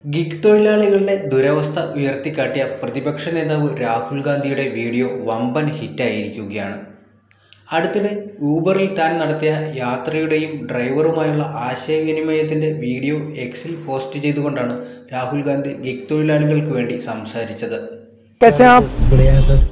Gig തൊഴിലാളികളുടെ ദുരവസ്ഥ ഉയർത്തിക്കാട്ടിയ പ്രതിപക്ഷ നേതാവ് രാഹുൽ ഗാന്ധിയുടെ വീഡിയോ വമ്പൻ ഹിറ്റായിരിക്കുകയാണ് അടുത്തിടെ ഊബറിൽ താൻ നടത്തിയ യാത്രയുടെയും ഡ്രൈവറുമായുള്ള ആശയവിനിമയത്തിന്റെ വീഡിയോ എക്സിൽ പോസ്റ്റ് ചെയ്തുകൊണ്ടാണ് രാഹുൽ ഗാന്ധി ഗിഗ് തൊഴിലാളികൾക്ക് വേണ്ടി സംസാരിച്ചത് कैसे हैं आप बढ़िया है सर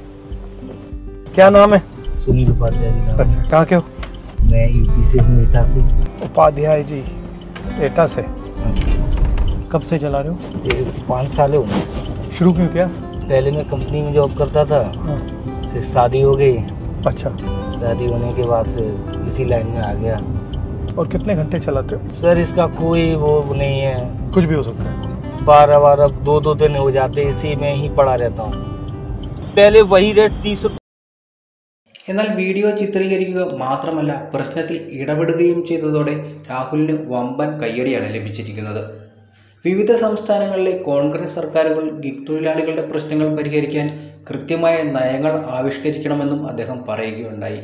क्या नाम है सुनील उपाध्याय जी नाम अच्छा कहाँ के हो है। मैं यूपी से हूँ एटा से उपाध्याय जी एटा से हाँ। कब से चला रहे हो ये पाँच साल हो गए शुरू क्यों किया पहले मैं कंपनी में जॉब करता था हाँ, फिर शादी हो गई अच्छा शादी होने के बाद फिर इसी लाइन में आ गया और कितने घंटे चलाते हो सर इसका कोई वो नहीं है कुछ भी हो सकता है बारह बारह दो दो दिन हो जाते इसी में ही पड़ा रहता हूँ पहले वही रेट तीस रुपये എന്നാൽ വീഡിയോ ചിത്രീകരിക്കുക മാത്രമല്ല പ്രശ്നത്തിൽ ഇടപെടുകയും ചെയ്തതോടെ രാഹുലിന് വമ്പൻ കയ്യടിയാണ് ലഭിച്ചിരിക്കുന്നത് വിവിധ സംസ്ഥാനങ്ങളിലെ കോൺഗ്രസ് സർക്കാരുകൾ ഗിഗ് തൊഴിലാളികളുടെ പ്രശ്നങ്ങൾ പരിഹരിക്കാൻ കൃത്യമായ നയങ്ങൾ ആവിഷ്കരിക്കണമെന്നും അദ്ദേഹം പറയുകയുണ്ടായി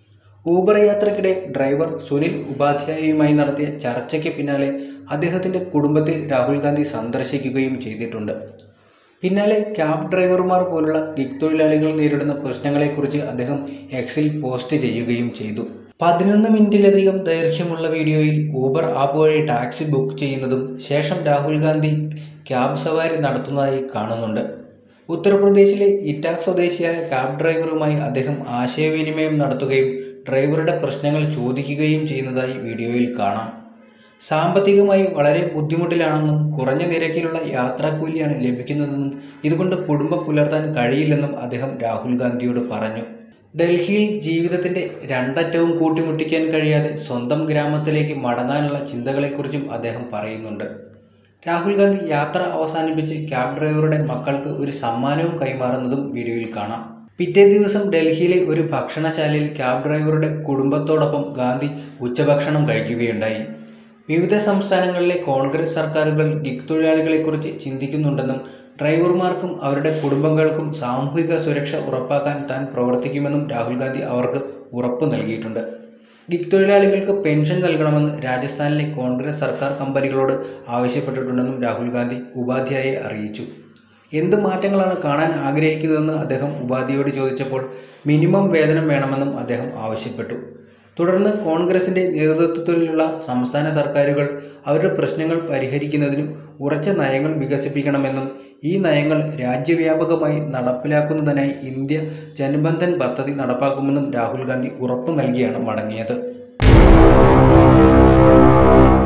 ഊബർ യാത്രക്കിടെ ഡ്രൈവർ സുനിൽ ഉപാധ്യായയുമായി നടത്തിയ ചർച്ചയ്ക്ക് പിന്നാലെ അദ്ദേഹത്തിന്റെ കുടുംബത്തെ രാഹുൽ ഗാന്ധി സന്ദർശിക്കുകയും ചെയ്തിട്ടുണ്ട് പിന്നാലെ ക്യാബ് ഡ്രൈവർമാർ പോലുള്ള ഗിഗ് തൊഴിലാളികൾ നേരിടുന്ന പ്രശ്നങ്ങളെക്കുറിച്ച് അദ്ദേഹം എക്സിൽ പോസ്റ്റ് ചെയ്യുകയും ചെയ്തു പതിനൊന്ന് മിനിറ്റിലധികം ദൈർഘ്യമുള്ള വീഡിയോയിൽ ഊബർ ആപ്പ് വഴി ടാക്സി ബുക്ക് ചെയ്യുന്നതും ശേഷം രാഹുൽ ഗാന്ധി ക്യാബ് സവാരി നടത്തുന്നതായി കാണുന്നുണ്ട് ഉത്തർപ്രദേശിലെ ഇറ്റാക് സ്വദേശിയായ ക്യാബ് ഡ്രൈവറുമായി അദ്ദേഹം ആശയവിനിമയം നടത്തുകയും ഡ്രൈവറുടെ പ്രശ്നങ്ങൾ ചോദിക്കുകയും ചെയ്യുന്നതായി വീഡിയോയിൽ കാണാം സാമ്പത്തികമായി വളരെ ബുദ്ധിമുട്ടിലാണെന്നും കുറഞ്ഞ നിരക്കിലുള്ള യാത്രാക്കൂലിയാണ് ലഭിക്കുന്നതെന്നും ഇതുകൊണ്ട് കുടുംബം പുലർത്താൻ കഴിയില്ലെന്നും അദ്ദേഹം രാഹുൽ ഗാന്ധിയോട് പറഞ്ഞു ഡൽഹിയിൽ ജീവിതത്തിന്റെ രണ്ടറ്റവും കൂട്ടിമുട്ടിക്കാൻ കഴിയാതെ സ്വന്തം ഗ്രാമത്തിലേക്ക് മടങ്ങാനുള്ള ചിന്തകളെക്കുറിച്ചും അദ്ദേഹം പറയുന്നുണ്ട് രാഹുൽ ഗാന്ധി യാത്ര അവസാനിപ്പിച്ച് ക്യാബ് ഡ്രൈവറുടെ മക്കൾക്ക് ഒരു സമ്മാനവും കൈമാറുന്നതും വീഡിയോയിൽ കാണാം പിറ്റേ ദിവസം ഡൽഹിയിലെ ഒരു ഭക്ഷണശാലയിൽ ക്യാബ് ഡ്രൈവറുടെ കുടുംബത്തോടൊപ്പം ഗാന്ധി ഉച്ചഭക്ഷണം കഴിക്കുകയുണ്ടായി വിവിധ സംസ്ഥാനങ്ങളിലെ കോൺഗ്രസ് സർക്കാരുകൾ ഗിഗ് തൊഴിലാളികളെക്കുറിച്ച് ചിന്തിക്കുന്നുണ്ടെന്നും ഡ്രൈവർമാർക്കും അവരുടെ കുടുംബങ്ങൾക്കും സാമൂഹിക സുരക്ഷ ഉറപ്പാക്കാൻ താൻ പ്രവർത്തിക്കുമെന്നും രാഹുൽ ഗാന്ധി അവർക്ക് ഉറപ്പു നൽകിയിട്ടുണ്ട് ഗിഗ് തൊഴിലാളികൾക്ക് പെൻഷൻ നൽകണമെന്ന് രാജസ്ഥാനിലെ കോൺഗ്രസ് സർക്കാർ കമ്പനികളോട് ആവശ്യപ്പെട്ടിട്ടുണ്ടെന്നും രാഹുൽ ഗാന്ധി ഉപാധ്യായെ അറിയിച്ചു എന്ത് മാറ്റങ്ങളാണ് കാണാൻ ആഗ്രഹിക്കുന്നതെന്ന് അദ്ദേഹം ഉപാധ്യയോട് ചോദിച്ചപ്പോൾ മിനിമം വേതനം വേണമെന്നും അദ്ദേഹം ആവശ്യപ്പെട്ടു തുടർന്ന് കോൺഗ്രസിന്റെ നേതൃത്വത്തിലുള്ള സംസ്ഥാന സർക്കാരുകൾ അവരുടെ പ്രശ്നങ്ങൾ പരിഹരിക്കുന്നതിന് ഉറച്ച നയങ്ങൾ വികസിപ്പിക്കണമെന്നും ഈ നയങ്ങൾ രാജ്യവ്യാപകമായി നടപ്പിലാക്കുന്നതിനായി ഇന്ത്യ ജനബന്ധൻ പദ്ധതി നടപ്പാക്കുമെന്നും രാഹുൽ ഗാന്ധി ഉറപ്പു നൽകിയാണ് മടങ്ങിയത്